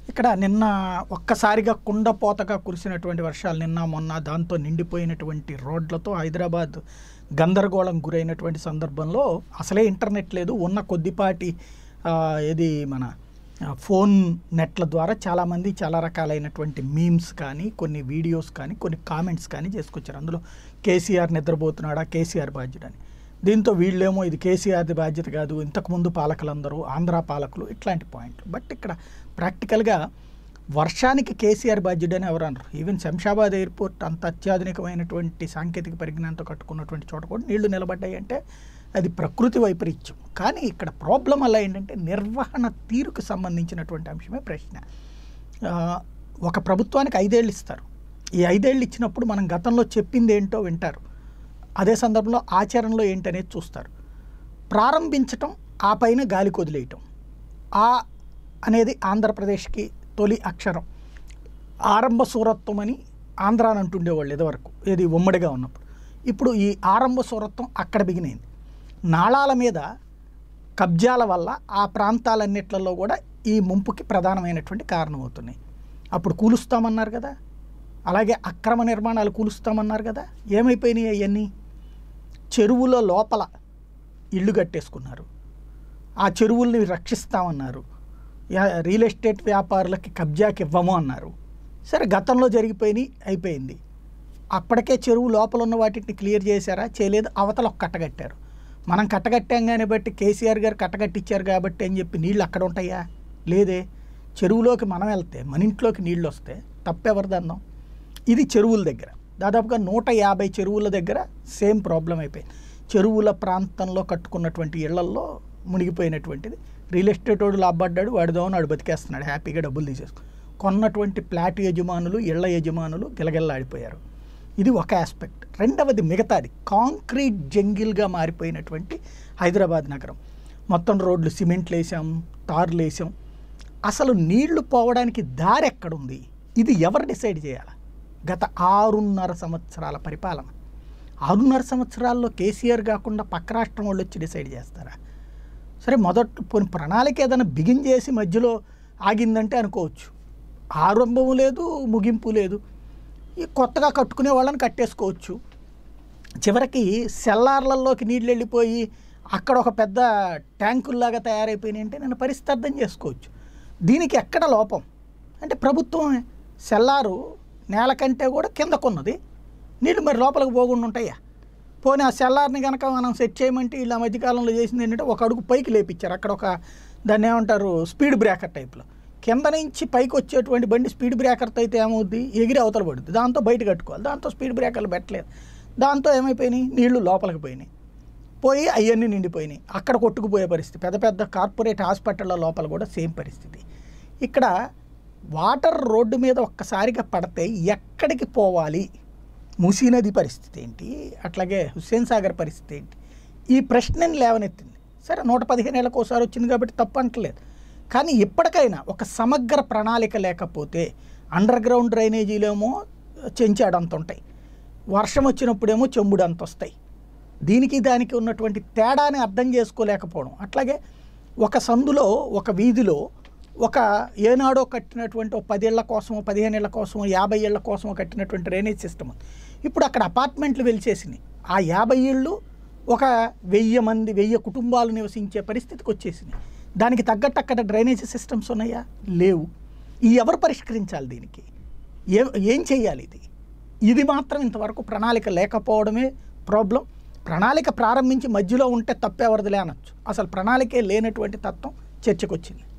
ఇక్కడ నిన్న ఒక్కసారిగా కుండపోతగా కురిసినటువంటి వర్షాలు నిన్న మొన్న దాంతో నిండిపోయినటువంటి రోడ్లతో హైదరాబాద్ గందరగోళం గురైనటువంటి సందర్భంలో అసలే ఇంటర్నెట్ లేదు ఉన్న కొద్దిపాటి ఆ, ఇది మన ఆ, ఫోన్ నెట్ల ద్వారా చాలామంది చాలా రకాలైనటువంటి మీమ్స్ కానీ కొన్ని వీడియోస్ కానీ కొన్ని కామెంట్స్ కానీ చేసుకొచ్చారు అందులో కేసీఆర్ నిద్రపోతున్నాడా కేసీఆర్ బాధ్యుడని దీంతో వీళ్ళేమో ఇది కేసీఆర్ది బాధ్యత కాదు ఇంతకుముందు పాలకులందరూ ఆంధ్ర పాలకులు ఇట్లాంటి పాయింట్లు బట్ ఇక్కడ ప్రాక్టికల్గా వర్షానికి కేసీఆర్ బాధ్యుడని ఎవరు అనరు ఈవెన్ శంషాబాద్ ఎయిర్పోర్ట్ అంత అత్యాధునికమైనటువంటి సాంకేతిక పరిజ్ఞానంతో కట్టుకున్నటువంటి చోట కూడా నీళ్లు నిలబడ్డాయి అంటే అది ప్రకృతి వైపరీత్యం కానీ ఇక్కడ ప్రాబ్లం అలా ఏంటంటే నిర్వహణ తీరుకు సంబంధించినటువంటి అంశమే ప్రశ్న ఆ, ఒక ప్రభుత్వానికి ఐదేళ్ళు ఇస్తారు ఈ ఐదేళ్ళు ఇచ్చినప్పుడు మనం గతంలో చెప్పింది ఏంటో వింటారు అదే సందర్భంలో ఆచరణలో ఏంటనేది చూస్తారు ప్రారంభించటం ఆ పైన గాలి కొదిలేయటం ఆ అనేది ఆంధ్రప్రదేశ్కి తొలి అక్షరం ఆరంభ సూరత్వం అని ఆంధ్ర అని అంటుండేవాళ్ళు ఇదివరకు ఇది ఉమ్మడిగా ఉన్నప్పుడు ఇప్పుడు ఈ ఆరంభ సూరత్వం అక్కడ బిగినైంది నాళాల మీద కబ్జాల వల్ల ఆ ప్రాంతాలన్నిట్లలో కూడా ఈ ముంపుకి ప్రధానమైనటువంటి కారణం అవుతున్నాయి అప్పుడు కూలుస్తామన్నారు కదా అలాగే అక్రమ నిర్మాణాలు కూలుస్తామన్నారు కదా ఏమైపోయినాయి అవన్నీ చెరువుల లోపల ఇళ్ళు కట్టేసుకున్నారు ఆ చెరువుల్ని రక్షిస్తామన్నారు యా- రియల్ ఎస్టేట్ వ్యాపారులకి కబ్జాకి ఇవ్వము అన్నారు సరే గతంలో జరిగిపోయినాయి అయిపోయింది అప్పటికే చెరువు లోపల ఉన్న వాటిని క్లియర్ చేశారా చేయలేదు అవతల ఒక కట్టగట్టారు మనం కట్టగట్టాం కానీ బట్టి కేసీఆర్ గారు కట్టగట్టించారు కాబట్టి అని చెప్పి నీళ్ళు అక్కడ ఉంటాయా లేదే చెరువులోకి మనం వెళ్తే మన ఇంట్లోకి నీళ్ళు వస్తే తప్పెవరిదన్నాం ఇది చెరువుల దగ్గర దాదాపుగా నూట యాభై చెరువుల దగ్గర సేమ్ ప్రాబ్లం అయిపోయింది చెరువుల ప్రాంతంలో కట్టుకున్నటువంటి ఇళ్లల్లో మునిగిపోయినటువంటిది రియల్ ఎస్టేట్ వాడు లాభపడ్డాడు వాడిదో వాడు బతికేస్తున్నాడు హ్యాపీగా డబ్బులు తీసేసుకు కొన్నటువంటి ఫ్లాట్ యజమానులు ఇళ్ల యజమానులు గిలగిల్లాడిపోయారు ఇది ఒక ఆస్పెక్ట్ రెండవది మిగతాది కాంక్రీట్ జంగిల్గా మారిపోయినటువంటి హైదరాబాద్ నగరం మొత్తం రోడ్లు సిమెంట్లు వేసాం తార్లు వేసాం అసలు నీళ్లు పోవడానికి దారి ఎక్కడుంది ఇది ఎవరు డిసైడ్ చేయాలి గత ఆరున్నర సంవత్సరాల పరిపాలన ఆరున్నర సంవత్సరాల్లో కేసీఆర్ కాకుండా పక్క రాష్ట్రం వాళ్ళు వచ్చి డిసైడ్ చేస్తారా సరే మొదట పోనీ ప్రణాళిక ఏదైనా బిగిన్ చేసి మధ్యలో ఆగిందంటే అనుకోవచ్చు ఆరంభం లేదు ముగింపు లేదు ఈ కొత్తగా కట్టుకునే వాళ్ళని కట్టేసుకోవచ్చు చివరికి సెల్లార్లలోకి నీళ్ళు వెళ్ళిపోయి అక్కడ ఒక పెద్ద ట్యాంకుల్లాగా తయారైపోయినాయి అంటే నేను పరిస్థితి అర్థం చేసుకోవచ్చు దీనికి ఎక్కడ లోపం అంటే ప్రభుత్వం సెల్లారు నేల కంటే కూడా కిందకున్నది నీళ్ళు మరి లోపలికి పోకుండా ఉంటాయా పోనీ ఆ సెల్లార్ని కనుక మనం సెట్ చేయమంటే వీళ్ళు ఆ మధ్యకాలంలో చేసింది ఏంటంటే ఒక అడుగు పైకి లేపించారు అక్కడ ఒక దాన్ని ఏమంటారు స్పీడ్ బ్రేకర్ టైప్లో కింద నుంచి పైకి వచ్చేటువంటి బండి స్పీడ్ బ్రేకర్తో అయితే ఏమవుద్ది ఎగిరి అవతల పడుద్ది దాంతో బయట కట్టుకోవాలి దాంతో స్పీడ్ బ్రేకర్లు పెట్టలేదు దాంతో ఏమైపోయినాయి నీళ్లు లోపలికి పోయినాయి పోయి అవన్నీ నిండిపోయినాయి అక్కడ కొట్టుకుపోయే పరిస్థితి పెద్ద పెద్ద కార్పొరేట్ హాస్పిటళ్ళ లోపల కూడా సేమ్ పరిస్థితి ఇక్కడ వాటర్ రోడ్డు మీద ఒక్కసారిగా పడితే ఎక్కడికి పోవాలి మూసీ నది పరిస్థితి ఏంటి అట్లాగే హుస్సేన్ సాగర్ పరిస్థితి ఏంటి ఈ ప్రశ్నని లేవనెత్తింది సరే నూట పదిహేను ఏళ్ళకి ఒకసారి వచ్చింది కాబట్టి తప్పు అంటలేదు కానీ ఇప్పటికైనా ఒక సమగ్ర ప్రణాళిక లేకపోతే అండర్ గ్రౌండ్ డ్రైనేజీలేమో చెంచాడంత ఉంటాయి వర్షం వచ్చినప్పుడేమో చెంబుడు అంత వస్తాయి దీనికి దానికి ఉన్నటువంటి తేడాని అర్థం చేసుకోలేకపోవడం అట్లాగే ఒక సందులో ఒక వీధిలో ఒక ఏనాడో కట్టినటువంటి ఒక పదేళ్ల కోసమో పదిహేను ఏళ్ల కోసమో యాభై ఏళ్ల కోసమో కట్టినటువంటి డ్రైనేజ్ సిస్టమ్ ఉంది ఇప్పుడు అక్కడ అపార్ట్మెంట్లు వెలిచేసినాయి ఆ యాభై ఏళ్ళు ఒక వెయ్యి మంది వెయ్యి కుటుంబాలు నివసించే పరిస్థితికి వచ్చేసినాయి దానికి తగ్గట్టు అక్కడ డ్రైనేజ్ సిస్టమ్స్ ఉన్నాయా లేవు ఈ ఎవరు పరిష్కరించాలి దీనికి ఏ ఏం చేయాలి ఇది ఇది మాత్రం ఇంతవరకు ప్రణాళిక లేకపోవడమే ప్రాబ్లం ప్రణాళిక ప్రారంభించి మధ్యలో ఉంటే తప్పెవరిదిలే అనొచ్చు అసలు ప్రణాళికే లేనటువంటి తత్వం చర్చకు వచ్చింది